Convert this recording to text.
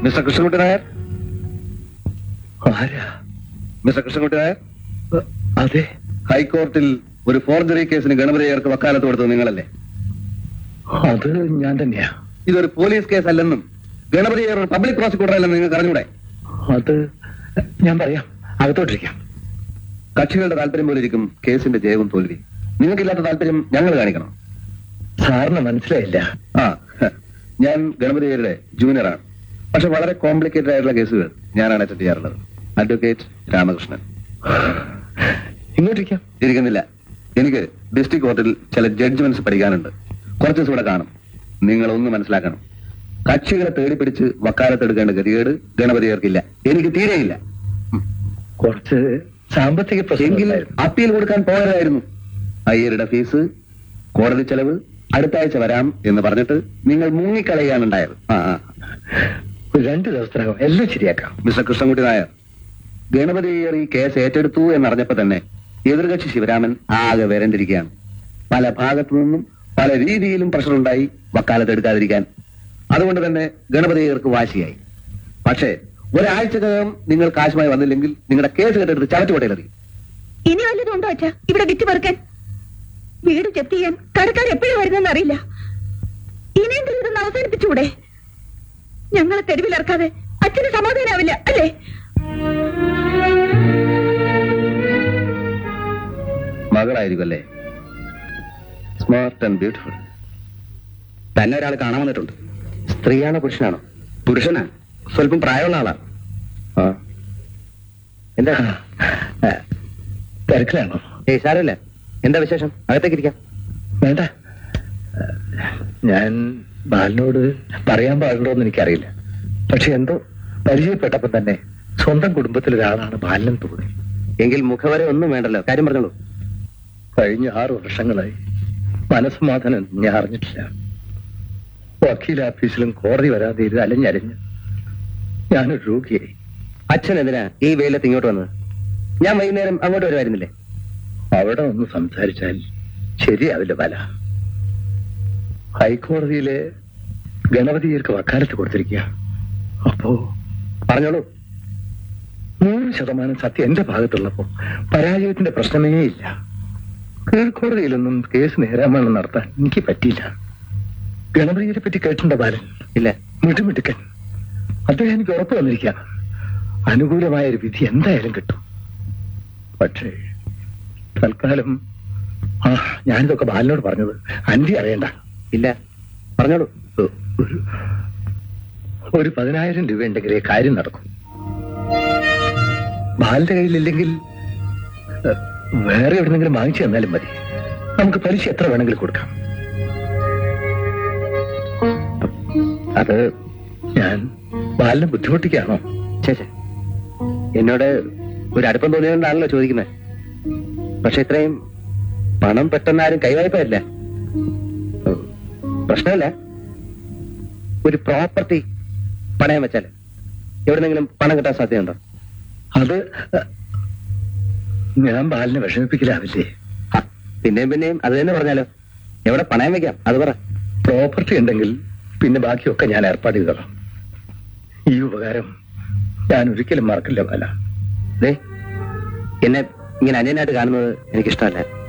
Mister Krishnankutty Nair ആരാ mister Krishnankutty Nair അ- അതെ ഹൈക്കോടതിയിൽ ഒരു ഫോർജറി കേസിന് ഗണപതിയർക്ക് വക്കാലത്ത് കൊടുത്തത് നിങ്ങളല്ലേ അത് ഞാൻ തന്നെയാ ഇതൊരു പോലീസ് കേസ് അല്ലെന്നും ഗണപതിയർ ഒരു പബ്ലിക് പ്രോസിക്യൂട്ടർ അല്ലെന്ന് നിങ്ങൾക്ക് അറിഞ്ഞൂടെ അത് ഞാൻ പറയാം അകത്തോട്ടിരിക്കാം കക്ഷികളുടെ താല്പര്യം പോലെ ഇരിക്കും കേസിന്റെ ജയവും തോൽവി നിങ്ങൾക്കില്ലാത്ത താല്പര്യം ഞങ്ങൾ കാണിക്കണം സാറിന് മനസ്സിലായില്ല ആ ഹ. ഞാൻ ഗണപതിയരുടെ ജൂനിയറാണ് പക്ഷെ വളരെ കോംപ്ലിക്കേറ്റഡ് ആയിട്ടുള്ള കേസുകൾ ഞാനാണ് അറ്റൻഡ് ചെയ്യാറുള്ളത് അഡ്വക്കേറ്റ് രാമകൃഷ്ണൻ ഇങ്ങോട്ടിരിക്കാം ഇരിക്കുന്നില്ല എനിക്ക് ഡിസ്ട്രിക്ട് കോർട്ടിൽ ചില ജഡ്ജ്മെന്റ്സ് പഠിക്കാനുണ്ട് കുറച്ച് ദിവസം ഇവിടെ കാണും നിങ്ങൾ ഒന്ന് മനസ്സിലാക്കണം കക്ഷികളെ തേടിപ്പിടിച്ച് വക്കാലത്തെടുക്കേണ്ട ഗതികേട് ഗണപതിയർക്കില്ല എനിക്ക് തീരെയില്ല കുറച്ച് സാമ്പത്തിക എങ്കിൽ പ്രശ്നങ്ങളുണ്ടായിരുന്നു. അപ്പീൽ കൊടുക്കാൻ പോകരുതായിരുന്നു അയ്യരുടെ ഫീസ് കോടതി ചെലവ് അടുത്ത ആഴ്ച വരാം എന്ന് പറഞ്ഞിട്ട് നിങ്ങൾ മുങ്ങിക്കളയാണ് ഉണ്ടായത് ആ ആ. ഒരു രണ്ട് ദിവസത്തിനകം എല്ലാം ശരിയാക്കാം മിസ്റ്റർ കൃഷ്ണൻകുട്ടി നായർ ഗണപതി അയ്യർ ഈ കേസ് ഏറ്റെടുത്തു എന്നറിഞ്ഞപ്പോ തന്നെ എതിർകക്ഷി ശിവരാമൻ ആകെ വരണ്ടിരിക്കുകയാണ് പല ഭാഗത്തു നിന്നും പല രീതിയിലും പ്രഷറുണ്ടായി വക്കാലത്ത് എടുക്കാതിരിക്കാൻ അതുകൊണ്ട് തന്നെ ഗണപതി അയ്യർക്ക് വാശിയായി പക്ഷേ ഒരാഴ്ചക്കകം നിങ്ങൾ കാശുമായി വന്നില്ലെങ്കിൽ നിങ്ങളുടെ കേസ് കെട്ടെടുത്ത് ചവറ്റുകൊട്ടയിലെറിയും ഇനി വല്ലതും ഉണ്ടോ അച്ഛാ ഇവിടെ വിറ്റ് പെറുക്കാൻ വീട് ജപ്തി ചെയ്യാൻ കടക്കാർ എപ്പോഴും വരുന്നെന്ന് അറിയില്ല ഇനിയെങ്കിലും ഇതൊന്ന് അവസാനിപ്പിച്ചുകൂടെ ഞങ്ങളെ തെരുവിലിറക്കാതെ അച്ഛന് സമാധാനാവില്ല അല്ലേ മകളായിരിക്കും അല്ലേ സ്മാർട്ട് ആൻഡ് ബ്യൂട്ടിഫുൾ തന്നെ ഒരാൾ കാണാൻ വന്നിട്ടുണ്ട് സ്ത്രീയാണോ പുരുഷനാണോ പുരുഷനാ സ്വല്പം പ്രായമുള്ള ആളാ ആ എന്താ ആ, തിരക്കിലാണോ ഏയ് സാരമില്ല എന്താ വിശേഷം അകത്തേക്ക് ഇരിക്കാം വേണ്ട ആ, ഞാൻ ബാലിനോട് പറയാൻ പാടുണ്ടോ എന്ന് എനിക്കറിയില്ല പക്ഷെ എന്തോ പരിചയപ്പെട്ടപ്പോ തന്നെ സ്വന്തം കുടുംബത്തിലൊരാളാണ് ബാലൻ തോന്നി എങ്കിൽ മുഖവരെ ഒന്നും വേണ്ടല്ലോ കാര്യം പറഞ്ഞോളൂ കഴിഞ്ഞ ആറ് വർഷങ്ങളായി മനസ്സമാധാനം ഞാൻ അറിഞ്ഞിട്ടില്ല വക്കീൽ ഓഫീസിലും കോടതി വരാതെ ഇത് അലഞ്ഞരഞ്ഞ് ഞാനൊരു രോഗിയായി അച്ഛൻ എന്തിനാ ഈ വെയിലത്ത് ഇങ്ങോട്ട് വന്നത് ഞാൻ വൈകുന്നേരം അങ്ങോട്ട് വരുമായിരുന്നില്ലേ അവിടെ ഒന്ന് സംസാരിച്ചാൽ ശരിയാവില്ല പല ഹൈക്കോടതിയിലെ ഗണപതിയർക്ക് വക്കാലത്ത് കൊടുത്തിരിക്കുക അപ്പോ പറഞ്ഞോളൂ നൂറ് ശതമാനം സത്യം എന്റെ ഭാഗത്തുള്ളപ്പോ പരാജയത്തിന്റെ പ്രശ്നമേ ഇല്ല കീഴ്ക്കോടതിയിലൊന്നും കേസ് നേരാമണം നടത്താൻ എനിക്ക് പറ്റിയില്ല ഗണപതിയെ പറ്റി കേട്ടിട്ടുണ്ടോ ബാലൻ ഇല്ല മിടുമിടുക്കൻ അദ്ദേഹം എനിക്ക് ഉറപ്പ് വന്നിരിക്കാം അനുകൂലമായ ഒരു വിധി എന്തായാലും കിട്ടും പക്ഷേ തൽക്കാലം ആ ഞാനിതൊക്കെ ബാലിനോട് പറഞ്ഞത് അന്റി അറിയണ്ട ഇല്ല പറഞ്ഞോളൂ ഒരു ഒരു പതിനായിരം രൂപ ഉണ്ടെങ്കിലേ കാര്യം നടക്കും ബാലിന്റെ കയ്യിലില്ലെങ്കിൽ ഏഹ്, വേറെ എവിടെന്നെങ്കിലും വാങ്ങിച്ചു തന്നാലും മതി നമുക്ക് പലിശ എത്ര വേണമെങ്കിലും കൊടുക്കാം അത് ഞാൻ ബാലിനെ ബുദ്ധിമുട്ടിക്കാണോ ചേച്ചേ എന്നോട് ഒരു അടുപ്പം തോന്നിയതുകൊണ്ടാണല്ലോ ചോദിക്കുന്നത് പക്ഷെ ഇത്രയും പണം പെട്ടെന്ന് ആരും കൈവായ്പയല്ല പ്രശ്നമല്ല ഒരു പ്രോപ്പർട്ടി പണയം വെച്ചാൽ എവിടെന്നെങ്കിലും പണം കിട്ടാൻ സാധ്യതയുണ്ടോ അത് ഏഹ്, ഞാൻ ബാലിനെ വിഷമിപ്പിക്കലാവില്ലേ ആ, പിന്നെയും പിന്നെയും അത് തന്നെ പറഞ്ഞാലോ എവിടെ പണയം വെക്കാം അത് പറ പ്രോപ്പർട്ടി ഉണ്ടെങ്കിൽ പിന്നെ ബാക്കിയൊക്കെ ഞാൻ ഏർപ്പാട് ചെയ്തോളാം ഈ ഉപകാരം ഞാൻ ഒരിക്കലും മറക്കില്ല ബാല ദേ എന്നെ ഇങ്ങനെ അന്യനായിട്ട് കാണുന്നത് എനിക്കിഷ്ടമല്ല